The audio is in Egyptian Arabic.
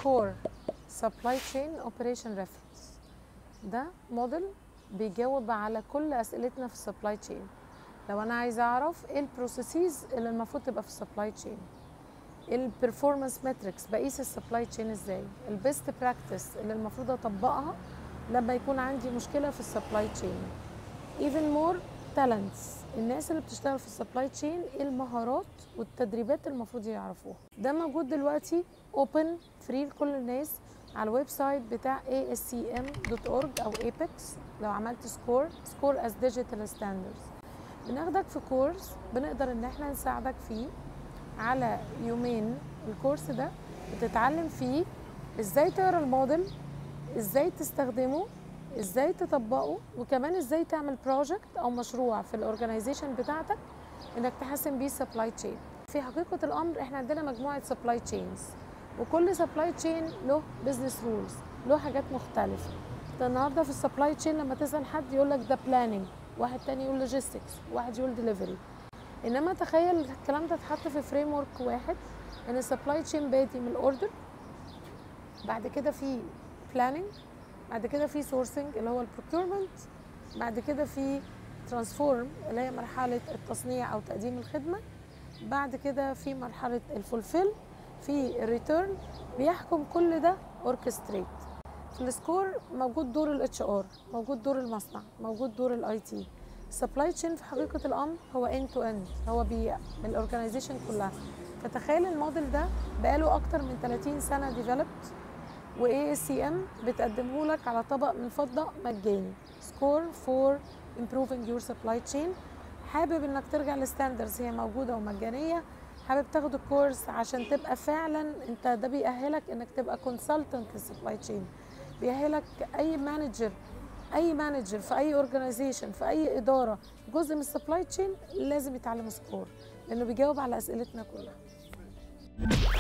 سكور سبلاي تشين اوبريشن ريفرنس ده موديل بيجاوب على كل اسئلتنا في السبلاي تشين لو انا عايزه اعرف ايه البروسيسز اللي المفروض تبقى في السبلاي تشين البرفورمانس ماتريكس بقيس السبلاي تشين ازاي البيست براكتس اللي المفروض اطبقها لما يكون عندي مشكله في السبلاي تشين ايفن مور تالنتس الناس اللي بتشتغل في السبلاي تشين ايه المهارات والتدريبات المفروض يعرفوها ده موجود دلوقتي اوبن فري لكل الناس على الويب سايت بتاع ascm.org او apex لو عملت سكور سكور از ديجيتال ستاندردز بناخدك في كورس بنقدر ان احنا نساعدك فيه على يومين الكورس ده بتتعلم فيه ازاي تقرا الموديل ازاي تستخدمه ازاي تطبقه وكمان ازاي تعمل بروجكت او مشروع في الاورجنايزيشن بتاعتك انك تحسن بيه السبلاي تشين في حقيقه الامر احنا عندنا مجموعه سبلاي تشينز وكل سبلاي تشين له بزنس رولز له حاجات مختلفه ده النهارده في السبلاي تشين لما تسال حد يقول لك ده بلاننج واحد تاني يقول لوجيستكس واحد يقول ديليفري انما تخيل الكلام ده اتحط في فريم ورك واحد ان السبلاي تشين بادي من الاوردر بعد كده في بلاننج بعد كده في سورسنج اللي هو البروكيورمنت بعد كده في ترانسفورم اللي هي مرحله التصنيع او تقديم الخدمه بعد كده في مرحله الفولفيل في الريتيرن بيحكم كل ده اوركستريت في السكور موجود دور الاتش ار موجود دور المصنع موجود دور الاي تي السبلاي تشين في حقيقه الامر هو اند تو اند هو بي من الاورجنايزيشن كلها فتخيل الموديل ده بقاله اكتر من 30 سنه ديفلوبد واي اس سي ام بتقدمه لك على طبق من فضه مجاني سكور فور improving your supply chain حابب انك ترجع لستاندرز هي موجوده ومجانيه حابب تاخد الكورس عشان تبقى فعلا انت ده بيأهلك انك تبقى كونسلتنت للسبلاي تشين بيأهلك اي مانجر اي مانجر في اي اورجانيزيشن في اي اداره جزء من السبلاي تشين لازم يتعلم سكور لانه بيجاوب على اسئلتنا كلها